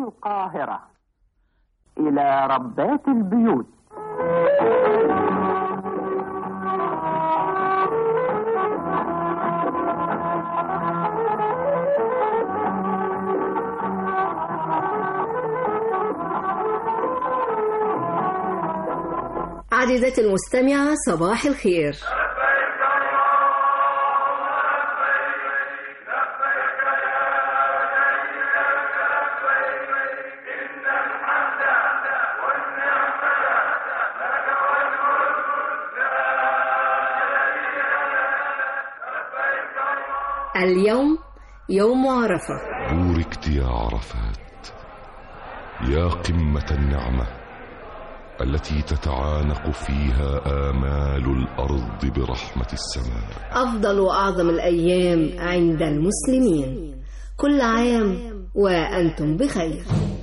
القاهرة إلى ربات البيوت عزيزتي المستمعة صباح الخير اليوم يوم عرفة بوركت يا عرفات يا قمة النعمة التي تتعانق فيها آمال الأرض برحمة السماء أفضل وأعظم الأيام عند المسلمين كل عام وأنتم بخير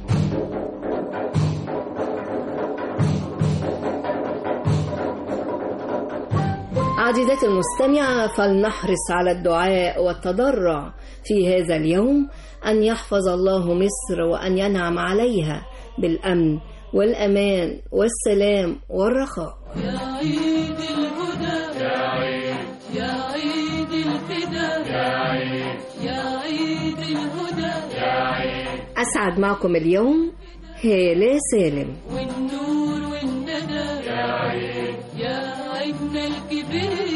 عزيزتي المستمعة فلنحرص على الدعاء والتضرع في هذا اليوم أن يحفظ الله مصر وأن ينعم عليها بالأمن والأمان والسلام والرخاء يا عيد الهدى يا عيد يا عيد الفدا يا عيد يا عيد الهدى يا عيد أسعد معكم اليوم هالة سالم والنور والندى يا عيد يا عيدنا الكبير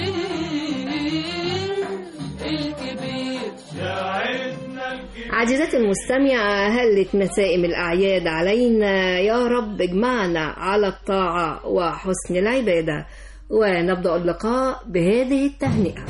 الكبير يا عيدنا الكبير عزيزتي المستمعة هلت مسائم الأعياد علينا يا رب اجمعنا على الطاعة وحسن العبادة ونبدأ اللقاء بهذه التهنئة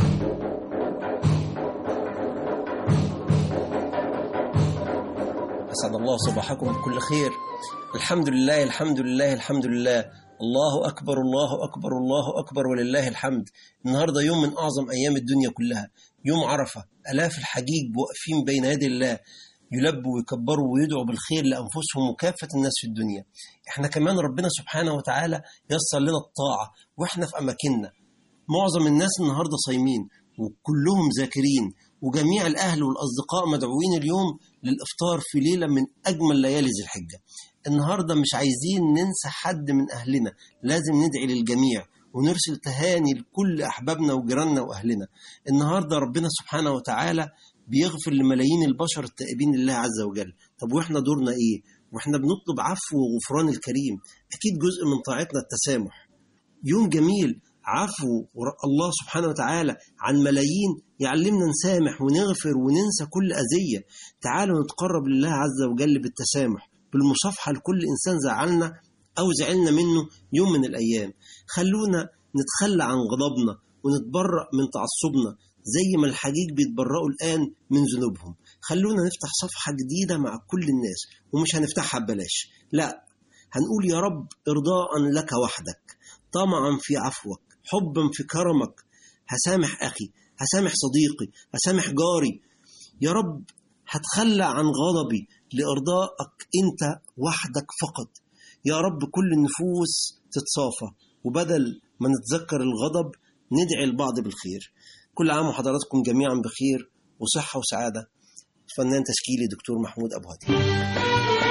أسعد الله صباحكم بكل خير الحمد لله الحمد لله الحمد لله الله أكبر الله أكبر الله أكبر ولله الحمد النهاردة يوم من أعظم أيام الدنيا كلها يوم عرفة ألاف الحجيج واقفين بين يدي الله يلبوا ويكبروا ويدعوا بالخير لأنفسهم وكافة الناس في الدنيا احنا كمان ربنا سبحانه وتعالى يسر لنا الطاعة واحنا في أماكننا معظم الناس النهاردة صايمين وكلهم ذاكرين وجميع الأهل والأصدقاء مدعوين اليوم للإفطار في ليلة من أجمل ليالي ذي الحجة النهاردة مش عايزين ننسى حد من أهلنا لازم ندعي للجميع ونرسل تهاني لكل أحبابنا وجيراننا وأهلنا النهاردة ربنا سبحانه وتعالى بيغفر لملايين البشر التائبين لله عز وجل طب وإحنا دورنا إيه؟ وإحنا بنطلب عفو وغفران الكريم أكيد جزء من طاعتنا التسامح يوم جميل عفو ور- الله سبحانه وتعالى عن ملايين يعلمنا نسامح ونغفر وننسى كل أذية تعالوا نتقرب لله عز وجل بالتسامح بالمصافحة لكل إنسان زعلنا أو زعلنا منه يوم من الأيام خلونا نتخلى عن غضبنا ونتبرأ من تعصبنا زي ما الحجيج بيتبرأوا الآن من ذنوبهم خلونا نفتح صفحة جديدة مع كل الناس ومش هنفتحها ببلاش لا هنقول يا رب إرضاء لك وحدك طمعا في عفوك حبا في كرمك هسامح أخي هسامح صديقي هسامح جاري يا رب هتخلى عن غضبي لإرضائك أنت وحدك فقط يا رب كل النفوس تتصافى وبدل ما نتذكر الغضب ندعي البعض بالخير كل عام وحضراتكم جميعا بخير وصحة وسعادة فنان تشكيلي دكتور محمود أبو هدي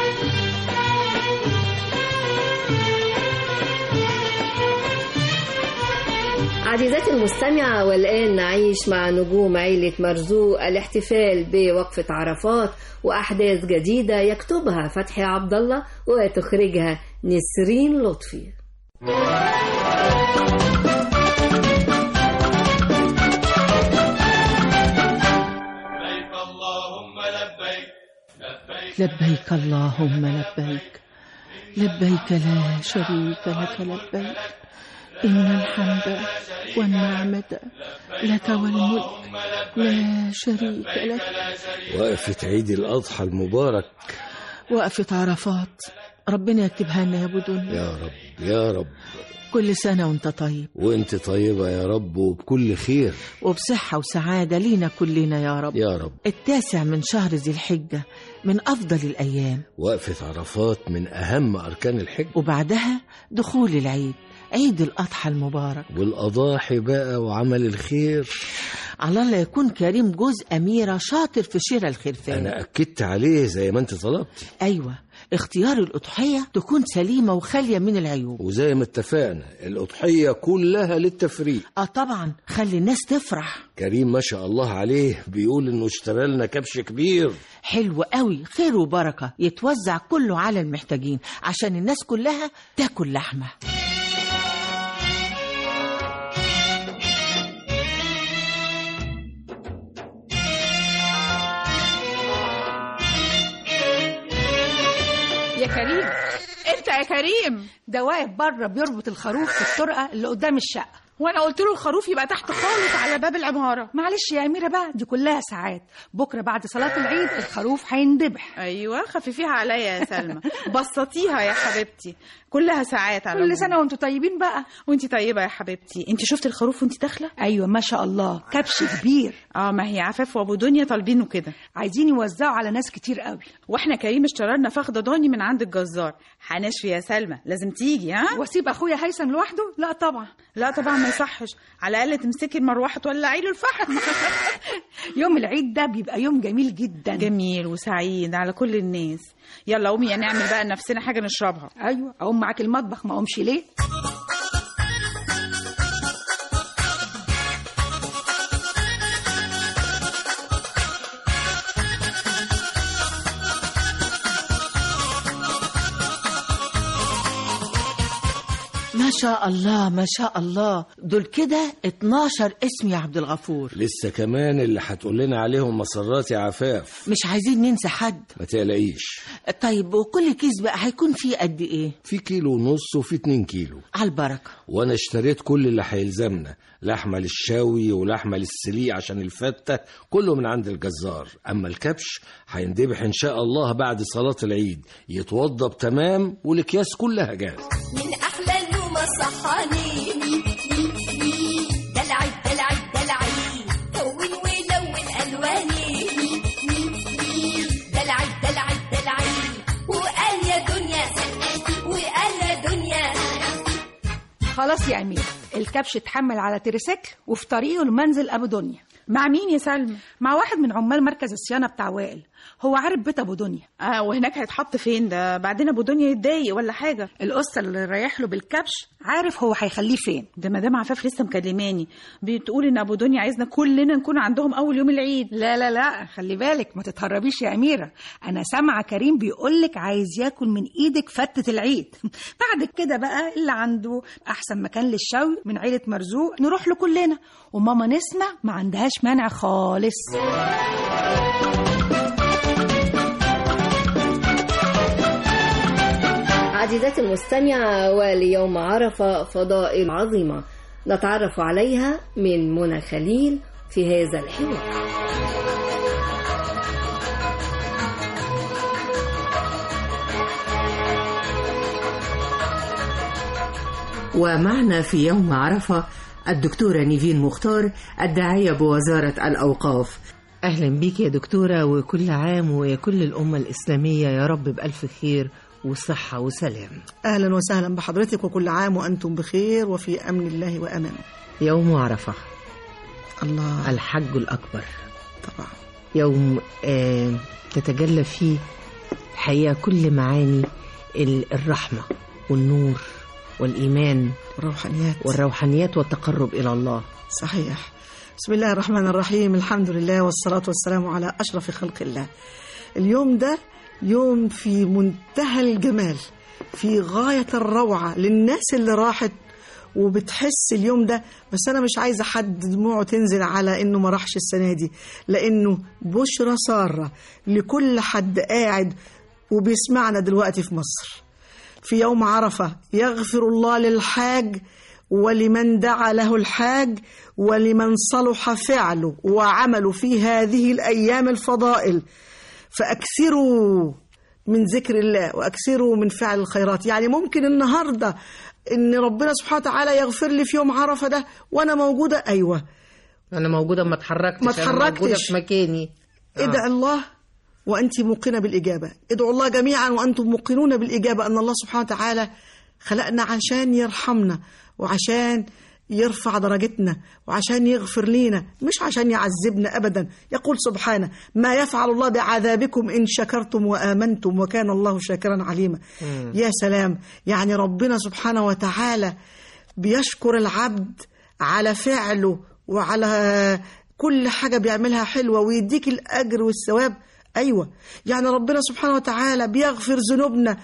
عزيزتي المستمعة والآن نعيش مع نجوم عيلة مرزوق الاحتفال بوقفة عرفات وأحداث جديدة يكتبها فتحي عبد الله وتخرجها نسرين لطفي لبيك اللهم لبيك لبيك لبيك اللهم لبيك لبيك لا شريك لك لبيك إن الحمد والنعمة لك والملك لا شريك لك وقفة عيد الأضحى المبارك وقفة عرفات ربنا يكتبها لنا يا ابو دنيا يا رب يا رب كل سنة وانت طيب وانت طيبة يا رب وبكل خير وبصحة وسعادة لينا كلنا يا رب يا رب التاسع من شهر ذي الحجة من أفضل الأيام وقفة عرفات من أهم أركان الحج وبعدها دخول العيد عيد الأضحى المبارك والأضاحي بقى وعمل الخير على الله يكون كريم جوز أميرة شاطر في شراء الخرفان أنا أكدت عليه زي ما أنت طلبتي أيوة اختيار الأضحية تكون سليمة وخالية من العيوب وزي ما اتفقنا الأضحية كلها للتفريق آه طبعا خلي الناس تفرح كريم ما شاء الله عليه بيقول إنه اشترى لنا كبش كبير حلو قوي خير وبركة يتوزع كله على المحتاجين عشان الناس كلها تاكل لحمة يا كريم انت يا كريم ده واقف بره بيربط الخروف في الطرقه اللي قدام الشقه وانا قلت له الخروف يبقى تحت خالص على باب العماره معلش يا اميره بقى دي كلها ساعات بكره بعد صلاه العيد الخروف هيندبح ايوه خففيها عليا يا سلمى بسطيها يا حبيبتي كلها ساعات على كل العموم. سنه وانتم طيبين بقى وانت طيبه يا حبيبتي انت شفت الخروف وانت داخله ايوه ما شاء الله كبش كبير اه ما هي عفاف وابو دنيا طالبينه كده عايزين يوزعوا على ناس كتير قوي واحنا كريم اشترى لنا فخده ضاني من عند الجزار هنشفي يا سلمى لازم تيجي ها واسيب اخويا هيثم لوحده لا طبعا لا طبعا ما يصحش على الاقل تمسكي المروحه تولعي له الفحم يوم العيد ده بيبقى يوم جميل جدا جميل وسعيد على كل الناس يلا قومي يا نعمل بقى لنفسنا حاجه نشربها ايوه اقوم معاك المطبخ ما اقومش ليه ما شاء الله ما شاء الله دول كده 12 اسم يا عبد الغفور لسه كمان اللي هتقول لنا عليهم مسرات يا عفاف مش عايزين ننسى حد ما تقلقيش طيب وكل كيس بقى هيكون فيه قد ايه في كيلو ونص وفي اتنين كيلو على البركة وانا اشتريت كل اللي هيلزمنا لحمه للشاوي ولحمه للسليق عشان الفته كله من عند الجزار اما الكبش هيندبح ان شاء الله بعد صلاه العيد يتوضب تمام والاكياس كلها جاهزه من احلى النوم صحاني دلعي دلعي دلعي كون ولون الواني دلعي دلعي دلعي وقال يا دنيا وقال يا دنيا خلاص يا امير الكبش اتحمل على تريسيكل وفي طريقه لمنزل ابو دنيا مع مين يا سلمى مع واحد من عمال مركز الصيانه بتاع وائل هو عارف بيت ابو دنيا اه وهناك هيتحط فين ده بعدين ابو دنيا يتضايق ولا حاجه القصه اللي رايح له بالكبش عارف هو هيخليه فين ده مدام عفاف لسه مكلماني بتقول ان ابو دنيا عايزنا كلنا نكون عندهم اول يوم العيد لا لا لا خلي بالك ما تتهربيش يا اميره انا سامعه كريم بيقول لك عايز ياكل من ايدك فته العيد بعد كده بقى اللي عنده احسن مكان للشوي من عيله مرزوق نروح له كلنا وماما نسمع ما عندهاش مانع خالص عزيزاتي المستمعة وليوم عرفة فضائل عظيمة نتعرف عليها من منى خليل في هذا الحوار ومعنا في يوم عرفة الدكتورة نيفين مختار الداعية بوزارة الأوقاف أهلا بيك يا دكتورة وكل عام وكل الأمة الإسلامية يا رب بألف خير وصحة وسلام أهلا وسهلا بحضرتك وكل عام وأنتم بخير وفي أمن الله وأمانه يوم عرفة الله الحج الأكبر طبعا يوم آه تتجلى فيه حقيقة كل معاني ال- الرحمة والنور والإيمان الروحانيات والروحانيات والتقرب إلى الله صحيح بسم الله الرحمن الرحيم الحمد لله والصلاة والسلام على أشرف خلق الله اليوم ده يوم في منتهى الجمال في غاية الروعة للناس اللي راحت وبتحس اليوم ده بس أنا مش عايزة حد دموعه تنزل على إنه ما راحش السنة دي لأنه بشرى سارة لكل حد قاعد وبيسمعنا دلوقتي في مصر في يوم عرفة يغفر الله للحاج ولمن دعا له الحاج ولمن صلح فعله وعمله في هذه الأيام الفضائل فأكثروا من ذكر الله وأكثروا من فعل الخيرات يعني ممكن النهاردة إن ربنا سبحانه وتعالى يغفر لي في يوم عرفة ده وأنا موجودة أيوة أنا موجودة ما اتحركتش ما أنا موجودة اتحركتش. في مكاني ادعي الله وأنت موقنة بالإجابة ادعوا الله جميعا وأنتم موقنون بالإجابة أن الله سبحانه وتعالى خلقنا عشان يرحمنا وعشان يرفع درجتنا وعشان يغفر لينا مش عشان يعذبنا أبدا يقول سبحانه ما يفعل الله بعذابكم إن شكرتم وآمنتم وكان الله شاكرا عليما يا سلام يعني ربنا سبحانه وتعالى بيشكر العبد على فعله وعلى كل حاجة بيعملها حلوة ويديك الأجر والثواب أيوة يعني ربنا سبحانه وتعالى بيغفر ذنوبنا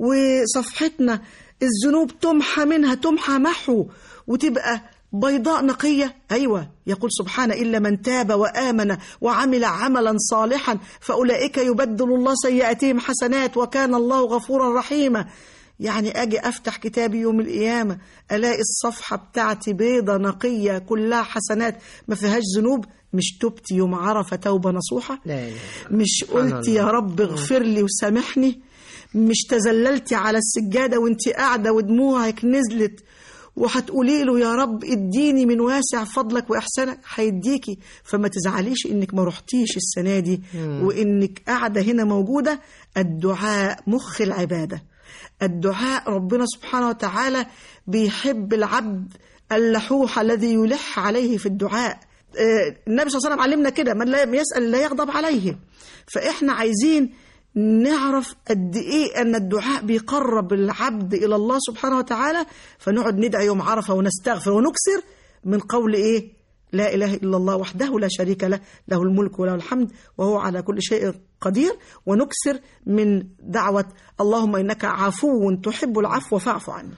وصفحتنا الذنوب تمحى منها تمحى محو وتبقى بيضاء نقية أيوة يقول سبحانه إلا من تاب وآمن وعمل عملا صالحا فأولئك يبدل الله سيئاتهم حسنات وكان الله غفورا رحيما يعني أجي أفتح كتابي يوم القيامة ألاقي الصفحة بتاعتي بيضة نقية كلها حسنات ما فيهاش ذنوب مش تبت يوم عرفة توبة نصوحة لا لا مش سبحان قلت الله. يا رب اغفر لي وسامحني مش تزللتي على السجادة وانت قاعدة ودموعك نزلت وهتقولي له يا رب اديني من واسع فضلك واحسانك هيديكي فما تزعليش انك ما رحتيش السنه دي مم. وانك قاعده هنا موجوده الدعاء مخ العباده الدعاء ربنا سبحانه وتعالى بيحب العبد اللحوح الذي يلح عليه في الدعاء آه، النبي صلى الله عليه وسلم علمنا كده من لا يسأل لا يغضب عليه فإحنا عايزين نعرف قد إيه أن الدعاء بيقرب العبد إلى الله سبحانه وتعالى فنقعد ندعي يوم عرفة ونستغفر ونكسر من قول إيه لا إله إلا الله وحده لا شريك له له الملك وله الحمد وهو على كل شيء قدير ونكسر من دعوة اللهم إنك عفو تحب العفو فاعف عني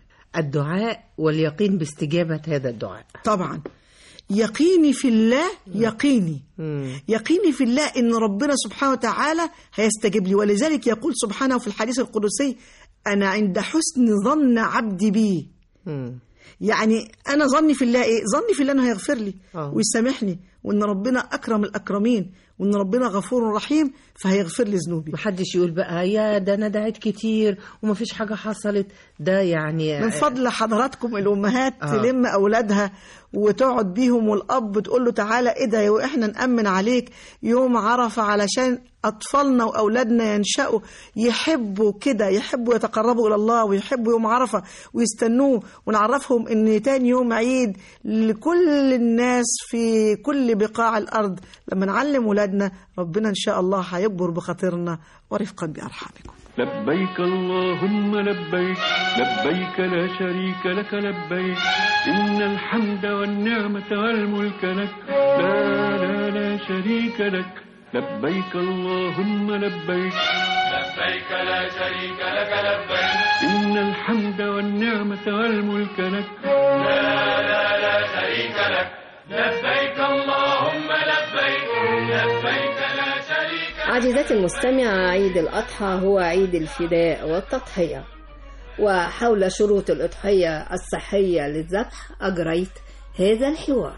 الدعاء واليقين باستجابة هذا الدعاء طبعا يقيني في الله يقيني مم. يقيني في الله ان ربنا سبحانه وتعالى هيستجيب لي ولذلك يقول سبحانه في الحديث القدسي انا عند حسن ظن عبدي بي مم. يعني انا ظني في الله ايه ظني في الله انه هيغفر لي آه. ويسامحني وان ربنا اكرم الاكرمين وان ربنا غفور رحيم فهيغفر لي ذنوبي محدش يقول بقى يا ده انا دعيت كتير ومفيش حاجة حصلت ده يعني من فضل حضراتكم الامهات آه. تلم اولادها وتقعد بيهم والاب تقول له تعالى ادعي واحنا نامن عليك يوم عرفه علشان اطفالنا واولادنا ينشأوا يحبوا كده يحبوا يتقربوا الى الله ويحبوا يوم عرفه ويستنوه ونعرفهم ان تاني يوم عيد لكل الناس في كل بقاع الارض لما نعلم ولادنا ربنا ان شاء الله هيكبر بخاطرنا ورفقا بارحامكم لبيك اللهم لبيك لبيك لا شريك لك لبيك إن الحمد والنعمة والملك لك لا لا لا شريك لك لبيك اللهم لبيك لبيك لا شريك لك لبيك إن الحمد والنعمة والملك لك لا لا لا شريك لك لبيك اللهم لبيك لبيك لا شريك لك عزيزتي المستمعة عيد الأضحى هو عيد الفداء والتضحية وحول شروط الأضحية الصحية للذبح أجريت هذا الحوار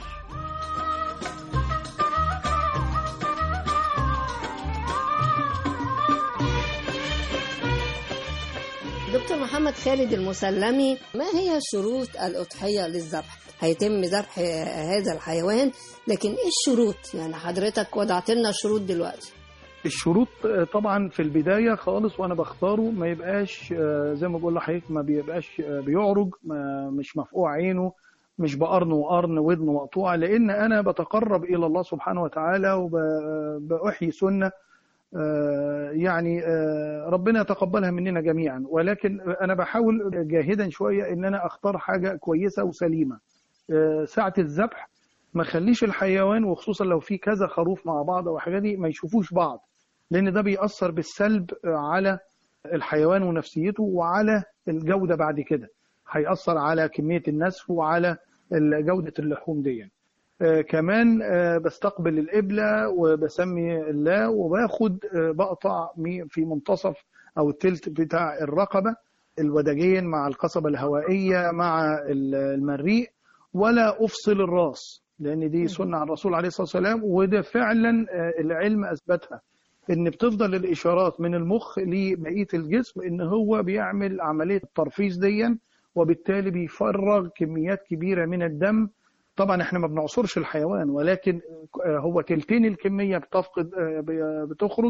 دكتور محمد خالد المسلمي ما هي شروط الأضحية للذبح؟ هيتم ذبح هذا الحيوان لكن ايه الشروط؟ يعني حضرتك وضعت لنا شروط دلوقتي الشروط آه، طبعا في البدايه خالص وانا بختاره ما يبقاش آه، زي ما بقول لحضرتك ما بيبقاش آه، بيعرج ما مش مفقوع عينه مش بقرن وقرن ودنه مقطوعه لان انا بتقرب الى الله سبحانه وتعالى وبأحيي سنه آه، يعني آه، ربنا يتقبلها مننا جميعا ولكن انا بحاول جاهدا شويه ان انا اختار حاجه كويسه وسليمه آه، ساعه الذبح ما خليش الحيوان وخصوصا لو في كذا خروف مع بعض او حاجه دي ما يشوفوش بعض لان ده بيأثر بالسلب على الحيوان ونفسيته وعلى الجوده بعد كده هيأثر على كميه النسف وعلى جوده اللحوم دي آه، كمان آه، بستقبل القبلة وبسمي الله وباخد آه، بقطع مي- في منتصف أو التلت بتاع الرقبة الوداجين مع القصبة الهوائية مع ال- المريء ولا أفصل الراس لأن دي سنة عن الرسول عليه الصلاة والسلام وده فعلا آه، العلم أثبتها إن بتفضل الإشارات من المخ لبقية الجسم إن هو بيعمل عملية الترفيز ديا وبالتالي بيفرغ كميات كبيرة من الدم طبعا احنا ما بنعصرش الحيوان ولكن آه، هو تلتين الكمية بتفقد آه، ب- بتخرج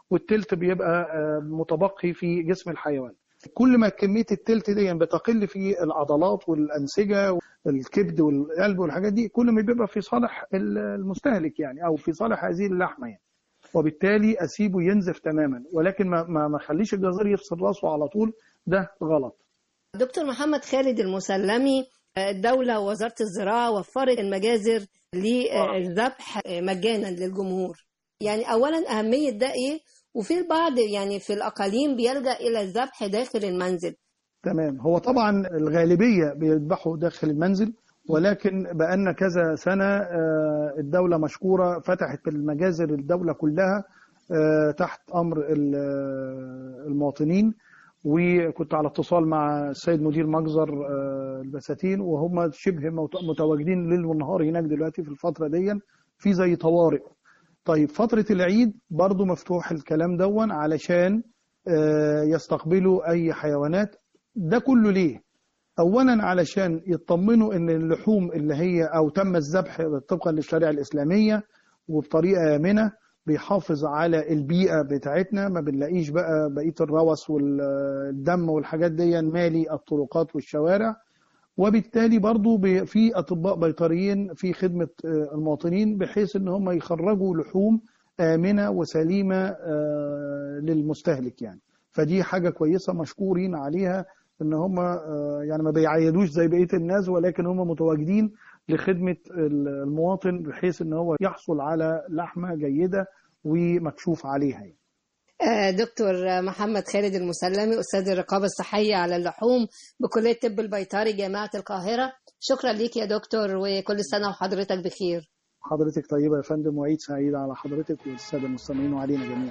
والتلت بيبقى آه، متبقي في جسم الحيوان كل ما كميه التلت دي بتقل في العضلات والانسجه والكبد والقلب والحاجات دي كل ما بيبقى في صالح المستهلك يعني او في صالح هذه اللحمه يعني وبالتالي اسيبه ينزف تماما ولكن ما ما ما اخليش الجزار يفصل راسه على طول ده غلط دكتور محمد خالد المسلمي الدولة ووزارة الزراعة وفرت المجازر للذبح مجانا للجمهور يعني أولا أهمية ده إيه وفي البعض يعني في الأقاليم بيلجأ إلى الذبح داخل المنزل تمام هو طبعا الغالبيه بيذبحوا داخل المنزل ولكن بقالنا كذا سنه آه، الدوله مشكوره فتحت المجازر الدوله كلها آه، تحت امر ال- آه، المواطنين وكنت على اتصال مع السيد مدير مجزر آه، البساتين وهم شبه مت- متواجدين ليل ونهار هناك دلوقتي في الفتره دي في زي طوارئ طيب فترة العيد برضو مفتوح الكلام دون علشان آه، يستقبلوا أي حيوانات ده كله ليه؟ أولا علشان يطمنوا إن اللحوم اللي هي أو تم الذبح طبقا للشريعة الإسلامية وبطريقة آمنة بيحافظ على البيئة بتاعتنا ما بنلاقيش بقى بقية الروث والدم والحاجات دي مالي الطرقات والشوارع وبالتالي برضو بي- في أطباء بيطريين في خدمة آه، المواطنين بحيث إن هم يخرجوا لحوم آمنة وسليمة آه، للمستهلك يعني فدي حاجة كويسة مشكورين عليها إن هم آه، يعني ما بيعيدوش زي بقية الناس ولكن هم متواجدين لخدمة المواطن بحيث إن هو يحصل على لحمة جيدة ومكشوف عليها يعني. آه، دكتور محمد خالد المسلمي أستاذ الرقابة الصحية على اللحوم بكلية طب البيطري جامعة القاهرة شكرا ليك يا دكتور وكل سنة وحضرتك بخير حضرتك طيبة يا فندم وعيد سعيد على حضرتك والسادة المستمعين وعلينا جميعا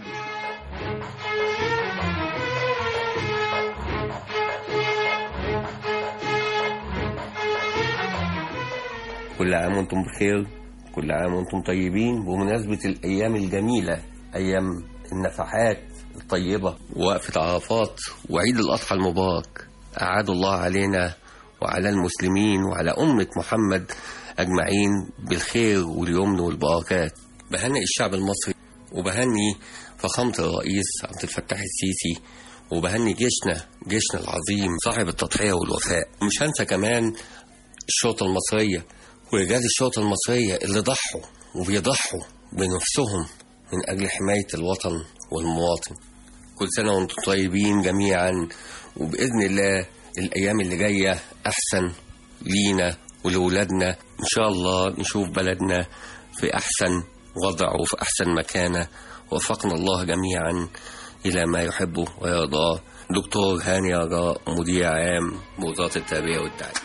كل عام وانتم بخير كل عام وانتم طيبين بمناسبة الأيام الجميلة أيام النفحات الطيبة ووقفة عرفات وعيد الأضحى المبارك أعاد الله علينا وعلى المسلمين وعلى أمة محمد أجمعين بالخير واليمن والبركات بهنئ الشعب المصري وبهني فخامة الرئيس عبد الفتاح السيسي وبهني جيشنا جيشنا العظيم صاحب التضحية والوفاء مش هنسى كمان الشرطة المصرية ورجال الشرطة المصرية اللي ضحوا وبيضحوا بنفسهم من أجل حماية الوطن والمواطن كل سنة وانتم طيبين جميعا وبإذن الله الأيام اللي جاية أحسن لينا ولولادنا إن شاء الله نشوف بلدنا في أحسن وضع وفي أحسن مكانة وفقنا الله جميعا إلى ما يحبه ويرضاه دكتور هاني رجاء مدير عام بوزارة التربية والتعليم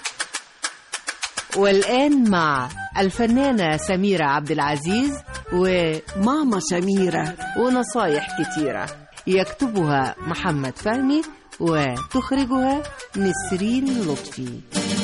والآن مع الفنانة سميرة عبد العزيز وماما سميرة ونصايح كتيرة يكتبها محمد فهمي وتخرجها نسرين لطفي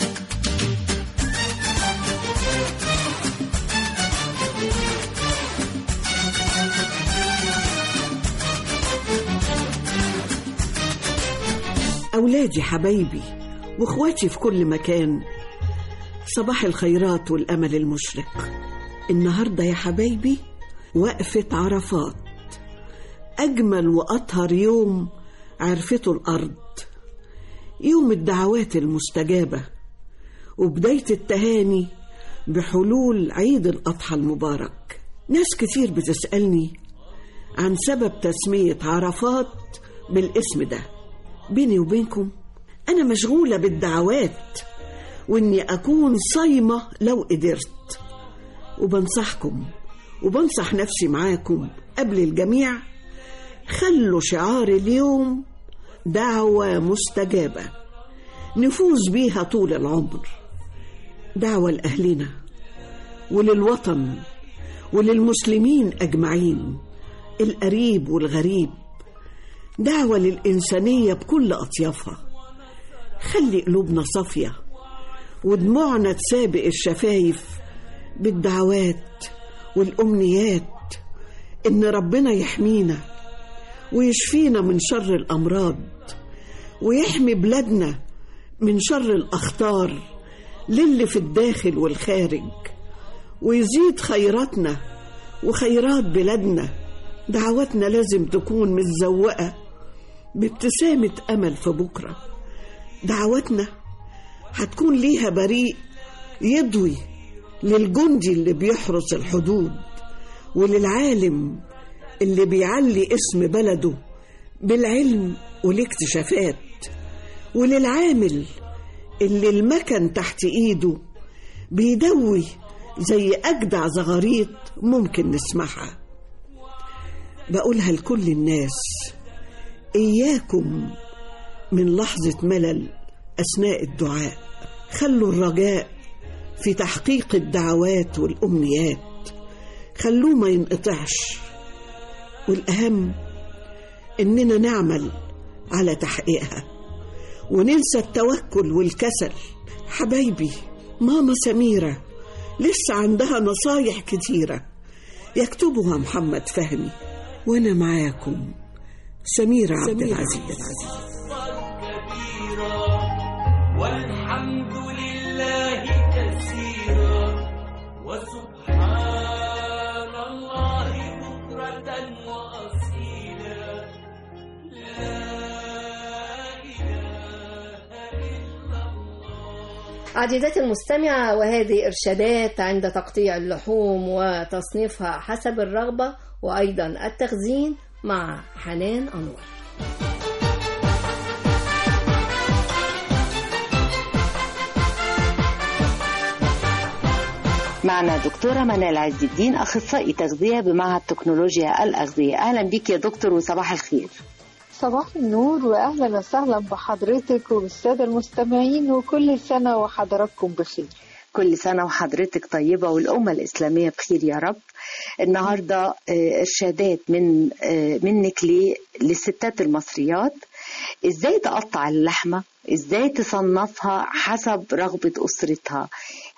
أولادي حبايبي وإخواتي في كل مكان صباح الخيرات والأمل المشرق النهاردة يا حبايبي وقفة عرفات أجمل وأطهر يوم عرفته الأرض يوم الدعوات المستجابة وبداية التهاني بحلول عيد الأضحى المبارك ناس كتير بتسألني عن سبب تسمية عرفات بالاسم ده بيني وبينكم أنا مشغولة بالدعوات وإني أكون صايمة لو قدرت وبنصحكم وبنصح نفسي معاكم قبل الجميع خلوا شعار اليوم دعوة مستجابة نفوز بيها طول العمر دعوة لأهلنا وللوطن وللمسلمين أجمعين القريب والغريب دعوة للإنسانية بكل أطيافها خلي قلوبنا صافية ودموعنا تسابق الشفايف بالدعوات والأمنيات إن ربنا يحمينا ويشفينا من شر الأمراض ويحمي بلادنا من شر الأخطار للي في الداخل والخارج ويزيد خيراتنا وخيرات بلادنا دعواتنا لازم تكون متزوقة بابتسامة أمل في بكرة دعواتنا هتكون ليها بريق يضوي للجندي اللي بيحرس الحدود وللعالم اللي بيعلي اسم بلده بالعلم والاكتشافات وللعامل اللي المكن تحت ايده بيدوي زي اجدع زغاريط ممكن نسمعها بقولها لكل الناس اياكم من لحظه ملل اثناء الدعاء خلوا الرجاء في تحقيق الدعوات والامنيات خلوه ما ينقطعش والاهم اننا نعمل على تحقيقها وننسى التوكل والكسل حبايبي ماما سميرة لسه عندها نصايح كتيرة يكتبها محمد فهمي وأنا معاكم سميرة عبد العزيز والحمد لله كثيرا وسبحان الله بكرة وأصيلا لا عزيزاتي المستمعة وهذه إرشادات عند تقطيع اللحوم وتصنيفها حسب الرغبة وأيضا التخزين مع حنان أنور معنا دكتورة منال عز الدين أخصائي تغذية بمعهد تكنولوجيا الأغذية أهلا بك يا دكتور وصباح الخير صباح النور واهلا وسهلا بحضرتك وبالساده المستمعين وكل سنه وحضراتكم بخير كل سنة وحضرتك طيبة والأمة الإسلامية بخير يا رب النهاردة آه، إرشادات من آه، منك ل- للستات المصريات إزاي تقطع اللحمة إزاي تصنفها حسب رغبة أسرتها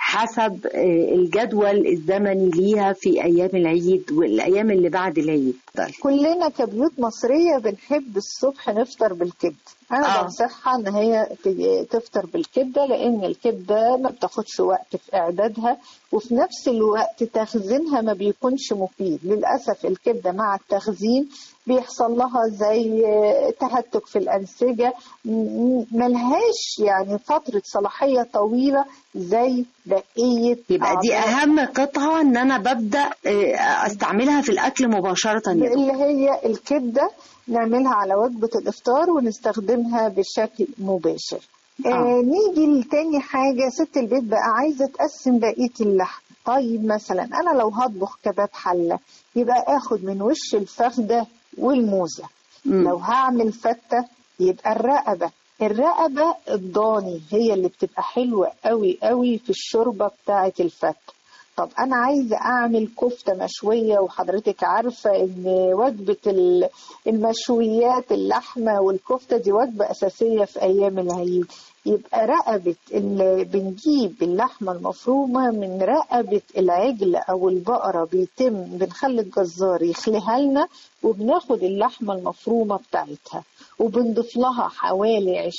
حسب آه، الجدول الزمني ليها في أيام العيد والأيام اللي بعد العيد كلنا كبيوت مصريه بنحب الصبح نفطر بالكبده انا آه. بنصحها ان هي ت- تفطر بالكبده لان الكبده ما بتاخدش وقت في اعدادها وفي نفس الوقت تخزينها ما بيكونش مفيد للاسف الكبده مع التخزين بيحصل لها زي تهتك في الانسجه م- ملهاش يعني فتره صلاحيه طويله زي بقيه يبقى دي أعضاء أهم قطعة إن أنا ببدأ آه، أستعملها في الأكل مباشرة يا دكتور. اللي هي الكبدة نعملها على وجبة الإفطار ونستخدمها بشكل مباشر آه. آه نيجي لتاني حاجة ست البيت بقى عايزة تقسم بقية اللحم طيب مثلا أنا لو هطبخ كباب حلة يبقى آخد من وش الفخدة والموزة مم. لو هعمل فتة يبقى الرقبة الرقبة الضاني هي اللي بتبقى حلوة قوي قوي في الشوربة بتاعة الفتة طب انا عايزه اعمل كفته مشويه وحضرتك عارفه ان وجبه ال- المشويات اللحمه والكفته دي وجبه اساسيه في ايام العيد يبقى رقبه اللي بنجيب اللحمه المفرومه من رقبه العجل او البقره بيتم بنخلي الجزار يخليها لنا وبناخد اللحمه المفرومه بتاعتها وبنضيف لها حوالي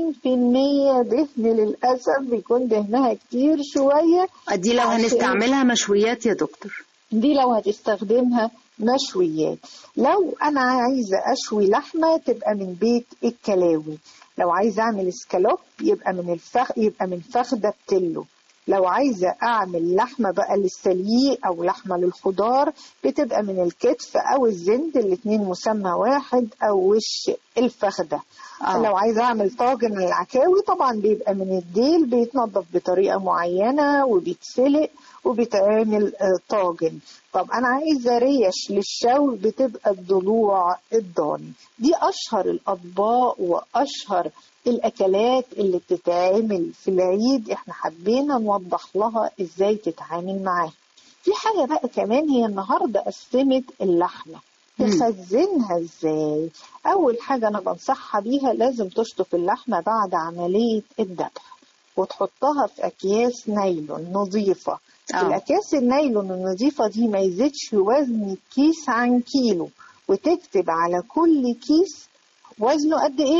20% دهن للأسف بيكون دهنها كتير شوية دي لو عشان- هنستعملها مشويات يا دكتور دي لو هتستخدمها مشويات لو أنا عايزة أشوي لحمة تبقى من بيت الكلاوي لو عايزة أعمل اسكالوب يبقى من الفخ يبقى من فخدة بتلو لو عايزة أعمل لحمة بقى للسليق أو لحمة للخضار بتبقى من الكتف أو الزند الاتنين مسمى واحد أو وش الفخدة آه. لو عايزة أعمل طاجن العكاوي طبعا بيبقى من الديل بيتنضف بطريقة معينة وبيتسلق وبيتعمل آه، طاجن طب أنا عايزة ريش للشوي بتبقى الضلوع الضاني دي أشهر الأطباق وأشهر الأكلات اللي بتتعمل في العيد إحنا حبينا نوضح لها إزاي تتعامل معاها في حاجة بقى كمان هي النهاردة قسمت اللحمة تخزنها ازاي اول حاجة انا بنصحها بيها لازم تشطف اللحمة بعد عملية الذبح وتحطها في اكياس نايلون نظيفة آه. الاكياس النايلون النظيفة دي ما يزيدش وزن الكيس عن كيلو وتكتب على كل كيس وزنه قد ايه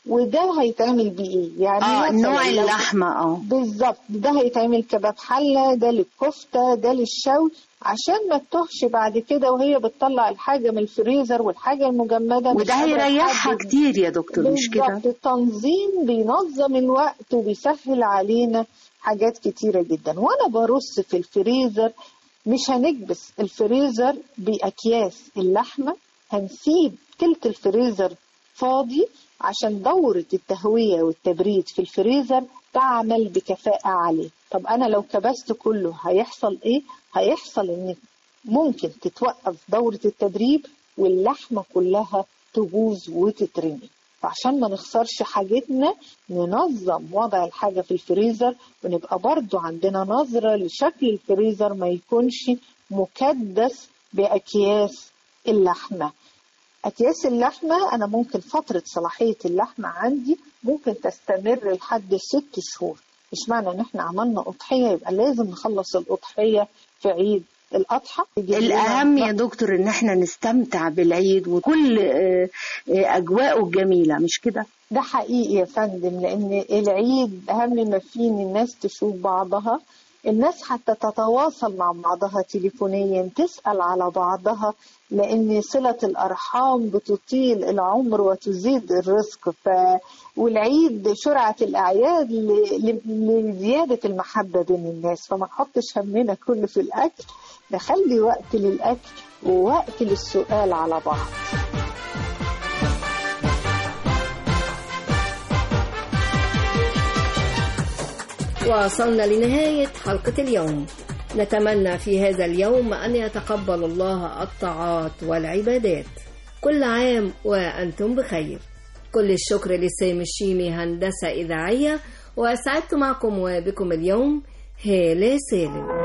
وده هيتعمل بيه ايه يعني اه مثلاً نوع لو- اللحمة اه بالظبط ده هيتعمل كباب حلة ده للكفتة ده للشوي عشان ما تتوهش بعد كده وهي بتطلع الحاجة من الفريزر والحاجة المجمدة مش وده قادرة هيريحها تحدد. كتير يا دكتور مش كده بالظبط التنظيم بينظم الوقت وبيسهل علينا حاجات كتيرة جدا وانا برص في الفريزر مش هنكبس الفريزر بأكياس اللحمة هنسيب تلت الفريزر فاضي عشان دورة التهوية والتبريد في الفريزر تعمل بكفاءة عالية طب أنا لو كبست كله هيحصل إيه؟ هيحصل إن ممكن تتوقف دورة التدريب واللحمة كلها تبوظ وتترمي فعشان ما نخسرش حاجتنا ننظم وضع الحاجة في الفريزر ونبقى برضو عندنا نظرة لشكل الفريزر ما يكونش مكدس بأكياس اللحمة أكياس اللحمة أنا ممكن فترة صلاحية اللحمة عندي ممكن تستمر لحد ست شهور مش معنى إن إحنا عملنا أضحية يبقى لازم نخلص الأضحية في عيد الأضحى الأهم يا دكتور إن احنا نستمتع بالعيد وكل آه، آه، أجواءه الجميلة مش كده؟ ده حقيقي يا فندم لأن العيد أهم ما فيه إن الناس تشوف بعضها الناس حتى تتواصل مع بعضها تليفونيا تسأل على بعضها لأن صلة الأرحام بتطيل العمر وتزيد الرزق ف... والعيد شرعة الأعياد ل... ل... لزيادة المحبة بين الناس فما نحطش همنا كله في الأكل نخلي وقت للأكل ووقت للسؤال على بعض وصلنا لنهاية حلقة اليوم نتمنى في هذا اليوم أن يتقبل الله الطاعات والعبادات كل عام وأنتم بخير كل الشكر لسام الشيمي هندسة إذاعية وأسعدت معكم وبكم اليوم هالة سالم